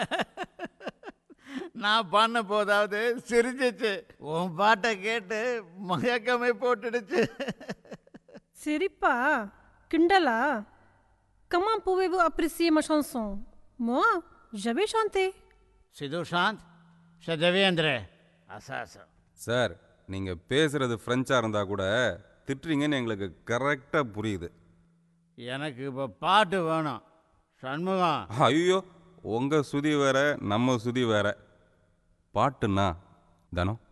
நான் பண்ண போதாவது சிரிச்சிச்சு உன் பாட்டை கேட்டு மயக்கமே போட்டுடுச்சு Seripa, Kindala, comment pouvez-vous apprécier ma chanson Moi, j'avais chanté. சிதுஷாந்த் சதவேந்திர அசாசம் சார் நீங்கள் பேசுகிறது ஃப்ரெஞ்சாக இருந்தால் கூட திட்டுறீங்கன்னு எங்களுக்கு கரெக்டாக புரியுது எனக்கு இப்போ பாட்டு வேணும் சண்முகம் ஐயோ உங்கள் சுதி வேற நம்ம சுதி வேற பாட்டுன்னா தனம்